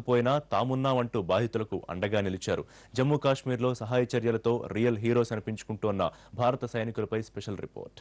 లేకపోయినా తామున్నామంటూ బాధితులకు అండగా నిలిచారు జమ్మూ కాశ్మీర్లో సహాయ చర్యలతో రియల్ హీరోస్ అనిపించుకుంటోన్న భారత సైనికులపై స్పెషల్ రిపోర్ట్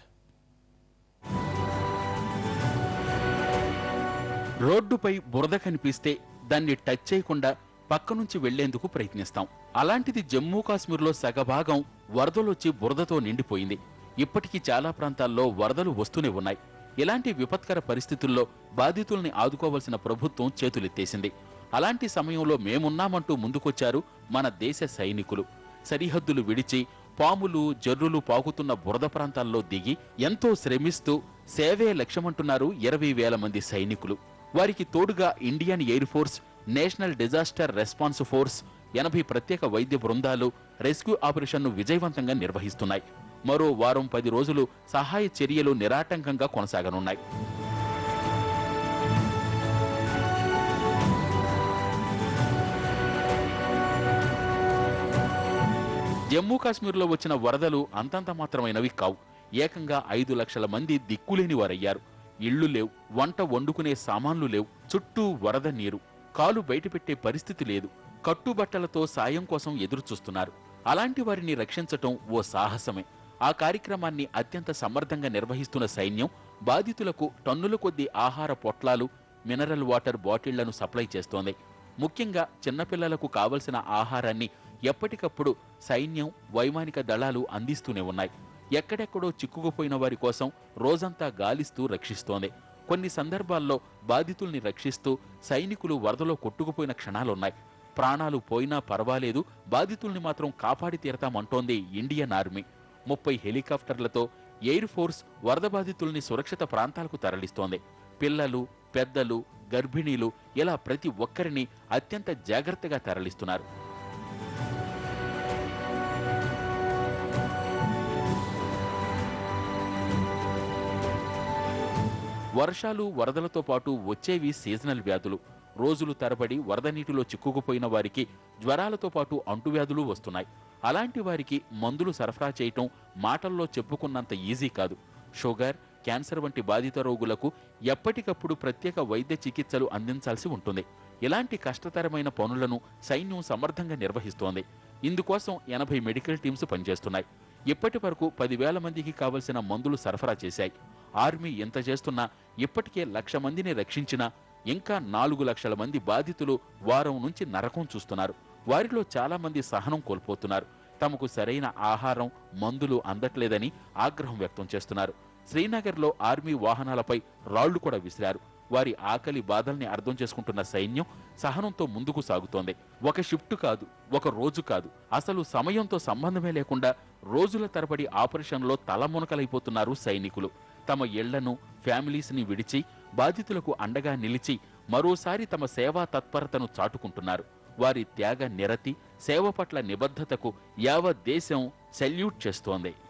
రోడ్డుపై బురద కనిపిస్తే దాన్ని టచ్ చేయకుండా పక్క నుంచి వెళ్లేందుకు ప్రయత్నిస్తాం అలాంటిది జమ్మూ కాశ్మీర్లో సగభాగం వరదలొచ్చి బురదతో నిండిపోయింది ఇప్పటికీ చాలా ప్రాంతాల్లో వరదలు వస్తూనే ఉన్నాయి ఇలాంటి విపత్కర పరిస్థితుల్లో బాధితుల్ని ఆదుకోవాల్సిన ప్రభుత్వం చేతులెత్తేసింది అలాంటి సమయంలో మేమున్నామంటూ ముందుకొచ్చారు మన దేశ సైనికులు సరిహద్దులు విడిచి పాములు జర్రులు పాకుతున్న బురద ప్రాంతాల్లో దిగి ఎంతో శ్రమిస్తూ సేవే లక్ష్యమంటున్నారు ఇరవై వేల మంది సైనికులు వారికి తోడుగా Indian air force national disaster response force ఎనభై ప్రత్యేక వైద్య బృందాలు రెస్క్యూ ఆపరేషన్ను విజయవంతంగా నిర్వహిస్తున్నాయి మరో వారం పది రోజులు సహాయ చర్యలు నిరాటంకంగా కొనసాగనున్నాయి జమ్మూ కాశ్మీర్లో వచ్చిన వరదలు అంతంత మాత్రమైనవి కావు ఏకంగా ఐదు లక్షల మంది దిక్కులేని వారయ్యారు ఇళ్లు లేవు వంట వండుకునే సామాన్లు లేవు చుట్టూ వరద నీరు కాలు బయటపెట్టే పరిస్థితి లేదు కట్టుబట్టలతో సాయం కోసం ఎదురుచూస్తున్నారు అలాంటి వారిని రక్షించటం ఓ సాహసమే ఆ కార్యక్రమాన్ని అత్యంత సమర్థంగా నిర్వహిస్తున్న సైన్యం బాధితులకు టన్నుల కొద్దీ ఆహార పొట్లాలు మినరల్ వాటర్ బాటిళ్లను సప్లై చేస్తోంది ముఖ్యంగా చిన్నపిల్లలకు కావలసిన ఆహారాన్ని ఎప్పటికప్పుడు సైన్యం వైమానిక దళాలు అందిస్తూనే ఉన్నాయి ఎక్కడెక్కడో చిక్కుకుపోయిన వారి కోసం రోజంతా గాలిస్తూ రక్షిస్తోంది కొన్ని సందర్భాల్లో బాధితుల్ని రక్షిస్తూ సైనికులు వరదలో కొట్టుకుపోయిన క్షణాలున్నాయి ప్రాణాలు పోయినా పర్వాలేదు బాధితుల్ని మాత్రం కాపాడి తీరతామంటోంది ఇండియన్ ఆర్మీ ముప్పై హెలికాప్టర్లతో ఎయిర్ ఫోర్స్ వరద బాధితుల్ని సురక్షిత ప్రాంతాలకు తరలిస్తోంది పిల్లలు పెద్దలు గర్భిణీలు ఇలా ప్రతి ఒక్కరిని అత్యంత జాగ్రత్తగా తరలిస్తున్నారు వర్షాలు వరదలతో పాటు వచ్చేవి సీజనల్ వ్యాధులు రోజులు తరబడి వరద నీటిలో చిక్కుకుపోయిన వారికి జ్వరాలతో పాటు అంటువ్యాధులు వస్తున్నాయి అలాంటి వారికి మందులు సరఫరా చేయటం మాటల్లో చెప్పుకున్నంత ఈజీ కాదు షుగర్ క్యాన్సర్ వంటి బాధిత రోగులకు ఎప్పటికప్పుడు ప్రత్యేక వైద్య చికిత్సలు అందించాల్సి ఉంటుంది ఇలాంటి కష్టతరమైన పనులను సైన్యం సమర్థంగా నిర్వహిస్తోంది ఇందుకోసం ఎనభై మెడికల్ టీమ్స్ పనిచేస్తున్నాయి ఇప్పటి వరకు పదివేల మందికి కావలసిన మందులు సరఫరా చేశాయి ఆర్మీ ఎంత చేస్తున్నా ఇప్పటికే లక్ష మందిని రక్షించినా ఇంకా నాలుగు లక్షల మంది బాధితులు వారం నుంచి నరకం చూస్తున్నారు వారిలో చాలా మంది సహనం కోల్పోతున్నారు తమకు సరైన ఆహారం మందులు అందట్లేదని ఆగ్రహం వ్యక్తం చేస్తున్నారు శ్రీనగర్లో ఆర్మీ వాహనాలపై రాళ్లు కూడా విసిరారు వారి ఆకలి బాధల్ని అర్థం చేసుకుంటున్న సైన్యం సహనంతో ముందుకు సాగుతోంది ఒక షిఫ్ట్ కాదు ఒక రోజు కాదు అసలు సమయంతో సంబంధమే లేకుండా రోజుల తరబడి ఆపరేషన్లో తలమునకలైపోతున్నారు సైనికులు తమ ఇళ్లను ఫ్యామిలీస్ని విడిచి బాధితులకు అండగా నిలిచి మరోసారి తమ సేవా తత్పరతను చాటుకుంటున్నారు వారి త్యాగ నిరతి సేవ పట్ల నిబద్ధతకు యావత్ దేశం సెల్యూట్ చేస్తోంది